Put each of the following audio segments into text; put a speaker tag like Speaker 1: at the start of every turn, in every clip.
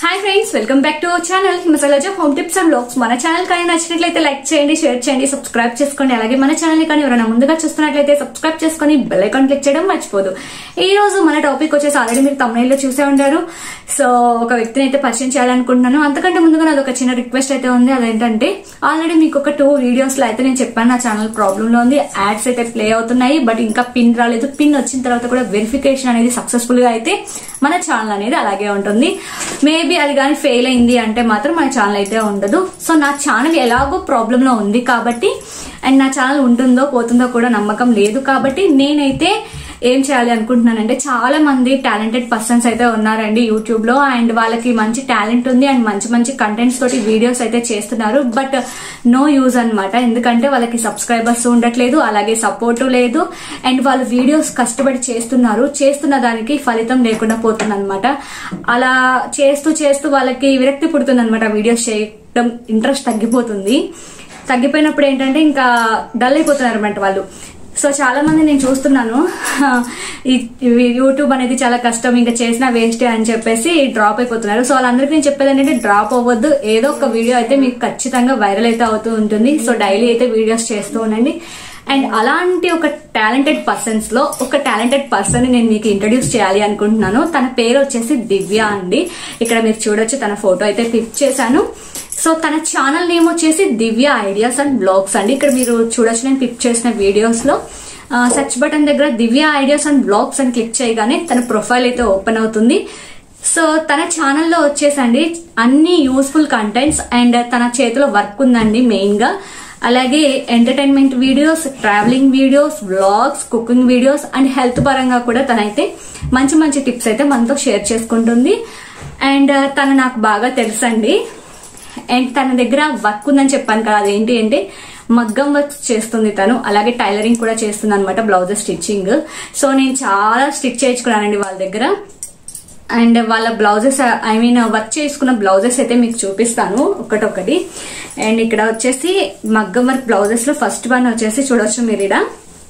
Speaker 1: hi friends welcome back to our channel మసాలాజా home tips and blogs మన channel కానీ నచ్చినట్లయితే లైక్ చేయండి షేర్ చేయండి సబ్స్క్రైబ్ చేసుకోండి అలాగే మన ఛానల్ కానీ ఎవరైనా ముందుగా చూస్తున్నట్లయితే సబ్స్క్రైబ్ చేసుకొని బెల్ ఐకాన్ క్లిక్ చేయడం మర్చిపోదు ఈ రోజు మన టాపిక్ వచ్చేసి ఆల్రెడీ మీరు తమిళలో చూసే ఉంటారు సో ఒక వ్యక్తిని అయితే పరిచయం చేయాలనుకుంటున్నాను అంతకంటే ముందుగా నాది ఒక చిన్న రిక్వెస్ట్ అయితే ఉంది అదేంటంటే ఆల్రెడీ మీకు ఒక టూ వీడియోస్ లో అయితే నేను చెప్పాను నా ఛానల్ ప్రాబ్లమ్ లో ఉంది యాడ్స్ అయితే ప్లే అవుతున్నాయి బట్ ఇంకా పిన్ రాలేదు పిన్ వచ్చిన తర్వాత కూడా వెరిఫికేషన్ అనేది సక్సెస్ఫుల్ గా అయితే మన ఛానల్ అనేది అలాగే ఉంటుంది మేబీ అది కానీ ఫెయిల్ అయింది అంటే మాత్రం మన ఛానల్ అయితే ఉండదు సో నా ఛానల్ ఎలాగో ప్రాబ్లమ్ లో ఉంది కాబట్టి అండ్ నా ఛానల్ ఉంటుందో పోతుందో కూడా నమ్మకం లేదు కాబట్టి నేనైతే ఏం చేయాలి అనుకుంటున్నానంటే చాలా మంది టాలెంటెడ్ పర్సన్స్ అయితే ఉన్నారండి యూట్యూబ్ లో అండ్ వాళ్ళకి మంచి టాలెంట్ ఉంది అండ్ మంచి మంచి కంటెంట్స్ తోటి వీడియోస్ అయితే చేస్తున్నారు బట్ నో యూజ్ అన్నమాట ఎందుకంటే వాళ్ళకి సబ్స్క్రైబర్స్ ఉండట్లేదు అలాగే సపోర్ట్ లేదు అండ్ వాళ్ళు వీడియోస్ కష్టపడి చేస్తున్నారు చేస్తున్న దానికి ఫలితం లేకుండా పోతుంది అనమాట అలా చేస్తూ చేస్తూ వాళ్ళకి విరక్తి పుడుతుంది అనమాట వీడియోస్ చేయడం ఇంట్రెస్ట్ తగ్గిపోతుంది తగ్గిపోయినప్పుడు ఏంటంటే ఇంకా డల్ అయిపోతున్నారు అనమాట వాళ్ళు సో చాలా మంది నేను చూస్తున్నాను ఈ ఈ యూట్యూబ్ అనేది చాలా కష్టం ఇంకా చేసిన వేస్ట్ అని చెప్పేసి డ్రాప్ అయిపోతున్నారు సో వాళ్ళందరికీ నేను చెప్పేది ఏంటంటే డ్రాప్ అవ్వద్దు ఏదో ఒక వీడియో అయితే మీకు ఖచ్చితంగా వైరల్ అయితే అవుతూ ఉంటుంది సో డైలీ అయితే వీడియోస్ చేస్తూ ఉండండి అండ్ అలాంటి ఒక టాలెంటెడ్ పర్సన్స్ లో ఒక టాలెంటెడ్ పర్సన్ ని నేను మీకు ఇంట్రడ్యూస్ చేయాలి అనుకుంటున్నాను తన పేరు వచ్చేసి దివ్య అండి ఇక్కడ మీరు చూడొచ్చు తన ఫోటో అయితే క్లిక్ చేశాను సో తన ఛానల్ నేమ్ వచ్చేసి దివ్య ఐడియాస్ అండ్ బ్లాగ్స్ అండి ఇక్కడ మీరు చూడొచ్చు నేను క్లిక్ చేసిన వీడియోస్ లో సెర్చ్ బటన్ దగ్గర దివ్య ఐడియాస్ అండ్ బ్లాగ్స్ అని క్లిక్ చేయగానే తన ప్రొఫైల్ అయితే ఓపెన్ అవుతుంది సో తన ఛానల్లో వచ్చేసండి అన్ని యూస్ఫుల్ కంటెంట్స్ అండ్ తన చేతిలో వర్క్ ఉందండి మెయిన్ గా అలాగే entertainment videos travelling videos vlogs cooking videos and health పరంగా కూడా తనైతే మంచి మంచి టిప్స్ అయితే మనతో షేర్ చేసుకుంటుంది అండ్ తను నాకు బాగా తెలుసండి అండ్ తన దగ్గర వర్క్ ఉందని చెప్పాను కదా అదేంటి అంటే మగ్గం వర్క్ చేస్తుంది తను అలాగే టైలరింగ్ కూడా చేస్తుంది అనమాట బ్లౌజెస్ స్టిచ్చింగ్ సో నేను చాలా స్టిచ్ చేయించుకున్నానండి వాళ్ళ దగ్గర అండ్ వాళ్ళ బ్లౌజెస్ ఐ మీన్ వర్క్ చేసుకున్న బ్లౌజెస్ అయితే మీకు చూపిస్తాను ఒకటొకటి అండ్ ఇక్కడ వచ్చేసి మగ్గం వర్క్ బ్లౌజెస్ లో ఫస్ట్ వన్ వచ్చేసి చూడొచ్చు మీరు ఇక్కడ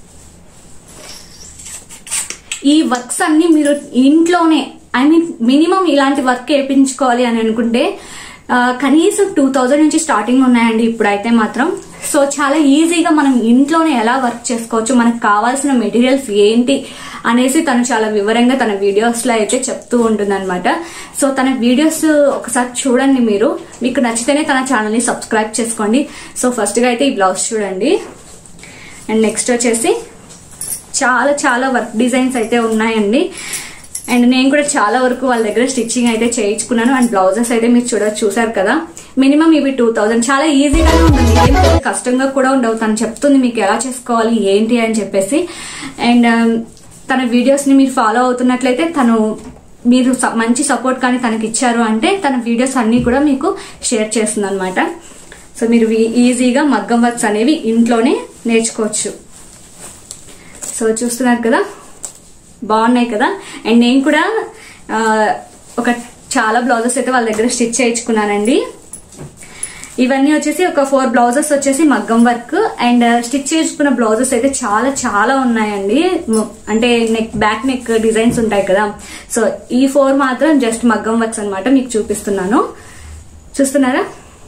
Speaker 1: ఈ వర్క్స్ అన్ని మీరు ఇంట్లోనే ఐ మీన్ మినిమం ఇలాంటి వర్క్ వేయించుకోవాలి అని అనుకుంటే ఆ, కనీసం టూ థౌజండ్ నుంచి స్టార్టింగ్ ఉన్నాయండి ఇప్పుడైతే మాత్రం సో చాలా ఈజీగా మనం ఇంట్లోనే ఎలా వర్క్ చేసుకోవచ్చు మనకు కావాల్సిన మెటీరియల్స్ ఏంటి అనేసి తను చాలా వివరంగా తన వీడియోస్ లో అయితే చెప్తూ ఉంటుంది సో తన వీడియోస్ ఒకసారి చూడండి మీరు మీకు నచ్చితేనే తన ఛానల్ ని సబ్స్క్రైబ్ చేసుకోండి సో ఫస్ట్ గా అయితే ఈ బ్లౌజ్ చూడండి అండ్ నెక్స్ట్ వచ్చేసి చాలా చాలా వర్క్ డిజైన్స్ అయితే ఉన్నాయండి అండ్ నేను కూడా చాలా వరకు వాళ్ళ దగ్గర స్టిచ్చింగ్ అయితే చేయించుకున్నాను అండ్ బ్లౌజెస్ అయితే మీరు చూడ చూసారు కదా మినిమం ఇవి టూ థౌజండ్ చాలా ఈజీగానే ఉంటుంది ఏం పెద్ద కష్టంగా కూడా ఉండవు తను చెప్తుంది మీకు ఎలా చేసుకోవాలి ఏంటి అని చెప్పేసి అండ్ తన వీడియోస్ ని మీరు ఫాలో అవుతున్నట్లయితే తను మీరు స- మంచి సపోర్ట్ కానీ తనకి ఇచ్చారు అంటే తన వీడియోస్ అన్ని కూడా మీకు షేర్ చేస్తుంది అనమాట సో మీరు ఈ- ఈజీగా మగ్గం వర్క్స్ అనేవి ఇంట్లోనే నేర్చుకోవచ్చు సో చూస్తున్నారు కదా బాగున్నాయి కదా అండ్ నేను కూడా ఆ, ఒక చాలా బ్లౌజెస్ అయితే వాళ్ళ దగ్గర స్టిచ్ చేయించుకున్నానండి ఇవన్నీ వచ్చేసి ఒక ఫోర్ బ్లౌజెస్ వచ్చేసి మగ్గం వర్క్ అండ్ స్టిచ్ చేసుకున్న బ్లౌజెస్ అయితే చాలా చాలా ఉన్నాయండి ము- అంటే నెక్ బ్యాక్ నెక్ డిజైన్స్ ఉంటాయి కదా సో ఈ ఫోర్ మాత్రం జస్ట్ మగ్గం వర్క్స్ అన్నమాట మీకు చూపిస్తున్నాను చూస్తున్నారా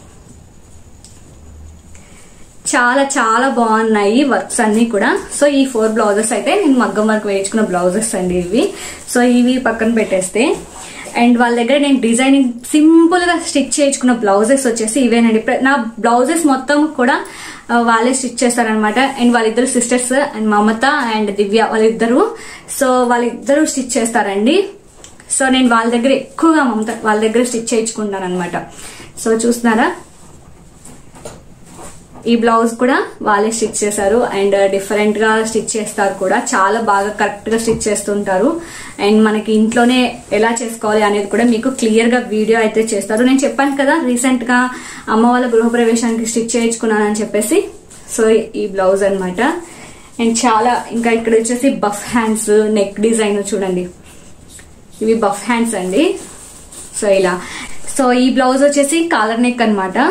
Speaker 1: చాలా చాలా బాగున్నాయి వర్క్స్ అన్ని కూడా సో ఈ ఫోర్ బ్లౌజెస్ అయితే నేను మగ్గం వర్క్ వేయించుకున్న బ్లౌజెస్ అండి ఇవి సో ఇవి పక్కన పెట్టేస్తే అండ్ వాళ్ళ దగ్గర నేను డిజైనింగ్ సింపుల్ గా స్టిచ్ చేయించుకున్న బ్లౌజెస్ వచ్చేసి ఇవేనండి ప్ర- నా బ్లౌజెస్ మొత్తం కూడా ఆ, వాళ్ళే స్టిచ్ చేస్తారనమాట అండ్ వాళ్ళిద్దరు sisters and Mamata and Divya వాళ్ళిద్దరు సో వాళ్ళిద్దరూ స్టిచ్ చేస్తారండి సో నేను వాళ్ళ దగ్గర ఎక్కువగా మమత వాళ్ళ దగ్గర స్టిచ్ చేయించుకుంటాను అనమాట సో చూస్తున్నారా ఈ బ్లౌజ్ కూడా వాళ్ళే స్టిచ్ చేశారు అండ్ డిఫరెంట్ గా స్టిచ్ చేస్తారు కూడా చాలా బాగా కరెక్ట్ గా స్టిచ్ చేస్తుంటారు అండ్ మనకి ఇంట్లోనే ఎలా చేసుకోవాలి అనేది కూడా మీకు క్లియర్ గా వీడియో అయితే చేస్తారు నేను చెప్పాను కదా రీసెంట్ గా అమ్మ వాళ్ళ గృహప్రవేశానికి స్టిచ్ చేయించుకున్నానని చెప్పేసి సో ఈ బ్లౌజ్ అన్నమాట అండ్ చాలా ఇంకా ఇక్కడ వచ్చేసి బఫ్ హ్యాండ్స్ నెక్ డిజైన్ చూడండి ఇవి బఫ్ హ్యాండ్స్ అండి సో ఇలా సో ఈ బ్లౌజ్ వచ్చేసి కాలర్ నెక్ అన్నమాట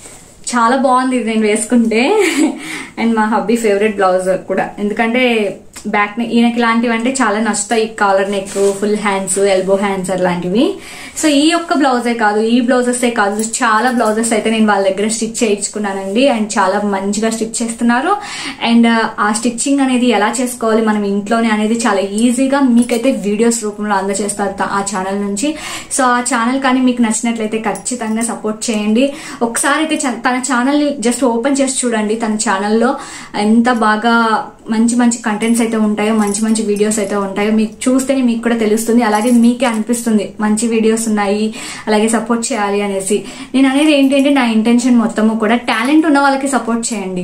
Speaker 1: చాలా బాగుంది ఇది నేను వేసుకుంటే అండ్ మా హబ్బీ ఫేవరెట్ బ్లౌజ్ కూడా ఎందుకంటే బ్యాక్ నెక్ ఈయనకి ఇలాంటివి అంటే చాలా నచ్చుతాయి collar neck full hands elbow hands అలాంటివి సో ఈ ఒక్క బ్లౌజే కాదు ఈ బ్లౌజెస్ కాదు చాలా బ్లౌజెస్ అయితే నేను వాళ్ళ దగ్గర స్టిచ్ చేయించుకున్నానండి అండ్ చాలా మంచిగా స్టిచ్ చేస్తున్నారు అండ్ ఆ స్టిచ్చింగ్ అనేది ఎలా చేసుకోవాలి మనం ఇంట్లోనే అనేది చాలా ఈజీగా మీకైతే వీడియోస్ రూపంలో అందజేస్తారు త- ఆ ఛానల్ నుంచి సో ఆ ఛానల్ కానీ మీకు నచ్చినట్లయితే ఖచ్చితంగా సపోర్ట్ చేయండి ఒకసారి అయితే చ- తన ఛానల్ జస్ట్ ఓపెన్ చేసి చూడండి తన ఛానల్లో ఎంత బాగా మంచి మంచి కంటెంట్స్ అయితే ఉంటాయో మంచి మంచి వీడియోస్ అయితే ఉంటాయో మీకు చూస్తేనే మీకు కూడా తెలుస్తుంది అలాగే మీకే అనిపిస్తుంది మంచి వీడియోస్ ఉన్నాయి అలాగే సపోర్ట్ చేయాలి అనేసి నేను అనేది ఏంటంటే నా ఇంటెన్షన్ మొత్తము కూడా టాలెంట్ ఉన్న వాళ్ళకి సపోర్ట్ చేయండి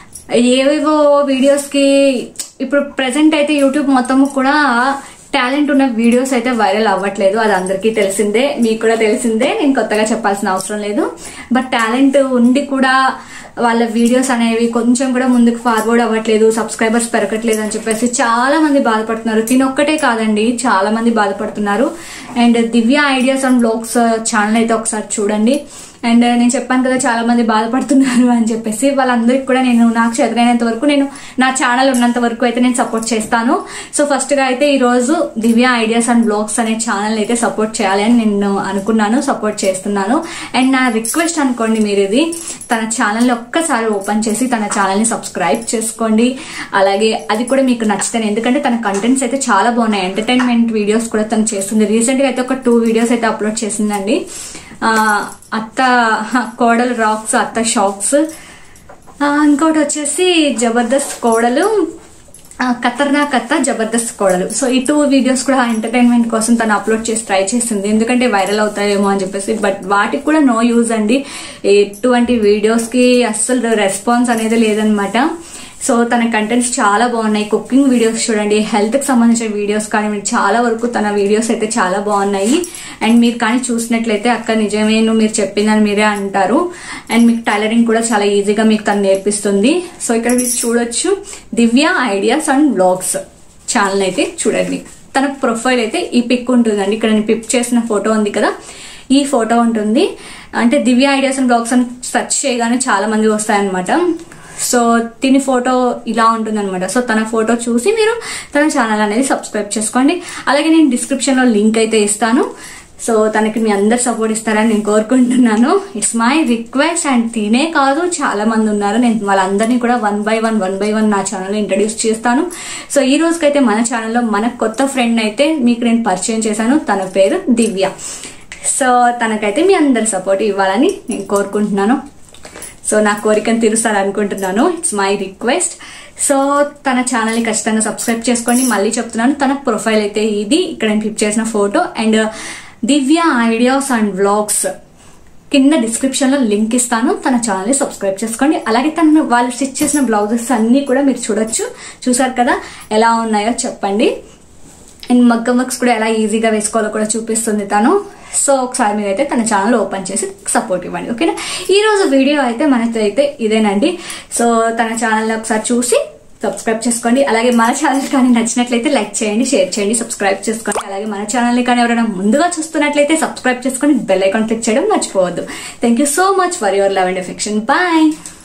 Speaker 1: ఏవేవో వీడియోస్ కి ఇప్పుడు ప్రెసెంట్ అయితే యూట్యూబ్ మొత్తము కూడా టాలెంట్ ఉన్న వీడియోస్ అయితే వైరల్ అవ్వట్లేదు అది అందరికీ తెలిసిందే మీకు కూడా తెలిసిందే నేను కొత్తగా చెప్పాల్సిన అవసరం లేదు బట్ టాలెంట్ ఉండి కూడా వాళ్ళ వీడియోస్ అనేవి కొంచెం కూడా ముందుకు ఫార్వర్డ్ అవ్వట్లేదు సబ్స్క్రైబర్స్ పెరగట్లేదు అని చెప్పేసి చాలా మంది బాధపడుతున్నారు తినొక్కటే కాదండి చాలా మంది బాధపడుతున్నారు and Divya ideas and blogs channel అయితే ఒకసారి చూడండి అండ్ నేను చెప్పాను కదా చాలా మంది బాధపడుతున్నారు అని చెప్పేసి వాళ్ళందరికీ కూడా నేను నాకు చదివినంత వరకు నేను నా ఛానల్ ఉన్నంత వరకు అయితే నేను సపోర్ట్ చేస్తాను సో ఫస్ట్ గా అయితే ఈ రోజు దివ్య ఐడియాస్ అండ్ బ్లాగ్స్ అనే ఛానల్ అయితే సపోర్ట్ చేయాలి అని నేను అనుకున్నాను సపోర్ట్ చేస్తున్నాను అండ్ నా రిక్వెస్ట్ అనుకోండి మీరు ఇది తన ఛానల్ ఒక్కసారి ఓపెన్ చేసి తన ఛానల్ ని సబ్స్క్రైబ్ చేసుకోండి అలాగే అది కూడా మీకు నచ్చితే ఎందుకంటే తన కంటెంట్స్ అయితే చాలా బాగున్నాయి ఎంటర్టైన్మెంట్ వీడియోస్ కూడా తను చేస్తుంది రీసెంట్ గా అయితే ఒక టూ వీడియోస్ అయితే అప్లోడ్ చేసిందండి ఆ, అత్త కోడలు రాక్స్ అత్త షాక్స్ ఆ, ఇంకోటి వచ్చేసి జబర్దస్త్ కోడలు ఆ, ఖతర్నా కత్త జబర్దస్త్ కోడలు సో ఈ టూ వీడియోస్ కూడా ఎంటర్టైన్మెంట్ కోసం తను అప్లోడ్ చేసి ట్రై చేసింది ఎందుకంటే వైరల్ అవుతాయేమో అని చెప్పేసి బట్ వాటికి కూడా నో యూజ్ అండి ఎటువంటి వీడియోస్ కి అస్సలు రెస్పాన్స్ అనేది లేదనమాట సో తన కంటెంట్స్ చాలా బాగున్నాయి కుకింగ్ వీడియోస్ చూడండి హెల్త్ కి సంబంధించిన వీడియోస్ కానీ మీరు చాలా వరకు తన వీడియోస్ అయితే చాలా బాగున్నాయి అండ్ మీరు కానీ చూసినట్లయితే అక్క నిజమే నువ్వు మీరు చెప్పిందని మీరే అంటారు అండ్ మీకు టైలరింగ్ కూడా చాలా ఈజీగా మీకు తను నేర్పిస్తుంది సో ఇక్కడ మీరు చూడొచ్చు Divya ideas and blogs channel అయితే చూడండి తన ప్రొఫైల్ అయితే ఈ పిక్ ఉంటుందండి ఇక్కడ నేను పిక్ చేసిన ఫోటో ఉంది కదా ఈ ఫోటో ఉంటుంది అంటే దివ్య ఐడియాస్ అండ్ బ్లాగ్స్ అని సెర్చ్ చేయగానే చాలా మంది వస్తాయన్నమాట సో తిని ఫోటో ఇలా ఉంటుందన్నమాట సో తన ఫోటో చూసి మీరు తన ఛానల్ అనేది సబ్స్క్రైబ్ చేసుకోండి అలాగే నేను డిస్క్రిప్షన్ లో లింక్ అయితే ఇస్తాను సో తనకి మీ అందరు సపోర్ట్ ఇస్తారని నేను కోరుకుంటున్నాను ఇట్స్ మై రిక్వెస్ట్ అండ్ తినే కాదు చాలా మంది ఉన్నారు నేను వాళ్ళందరినీ కూడా one by one one by one నా ఛానల్లో ఇంట్రడ్యూస్ చేస్తాను సో ఈ రోజుకైతే మన ఛానల్లో మన కొత్త ఫ్రెండ్ అయితే మీకు నేను పరిచయం చేశాను తన పేరు దివ్య సో తనకైతే మీ అందరి సపోర్ట్ ఇవ్వాలని నేను కోరుకుంటున్నాను సో నా కోరికను తీరుస్తారు అనుకుంటున్నాను ఇట్స్ మై రిక్వెస్ట్ సో తన ఛానల్ ని ఖచ్చితంగా సబ్స్క్రైబ్ చేసుకోండి మళ్ళీ చెప్తున్నాను తన ప్రొఫైల్ అయితే ఇది ఇక్కడ నేను పిక్ చేసిన photo and Divya ideas and vlogs కింద డిస్క్రిప్షన్ లో లింక్ ఇస్తాను తన ఛానల్ ని సబ్స్క్రైబ్ చేసుకోండి అలాగే తను వాళ్ళు స్టిచ్ చేసిన బ్లౌజెస్ అన్ని కూడా మీరు చూడొచ్చు చూసారు కదా ఎలా ఉన్నాయో చెప్పండి అండ్ మగ్గం వర్క్స్ కూడా ఎలా ఈజీగా వేసుకోవాలో కూడా చూపిస్తుంది తను సో ఒకసారి మీరైతే తన ఛానల్ ఓపెన్ చేసి సపోర్ట్ ఇవ్వండి ఓకేనా ఈ రోజు వీడియో అయితే మనతో అయితే ఇదేనండి సో తన ఛానల్ ఒకసారి చూసి సబ్స్క్రైబ్ చేసుకోండి అలాగే మన ఛానల్ కానీ నచ్చినట్లయితే లైక్ చేయండి షేర్ చేయండి సబ్స్క్రైబ్ చేసుకోండి అలాగే మన ఛానల్ ని కానీ ఎవరైనా ముందుగా చూస్తున్నట్లయితే సబ్స్క్రైబ్ చేసుకొని బెల్ ఐకాన్ క్లిక్ చేయడం మర్చిపోవద్దు thank you so much for your love and affection bye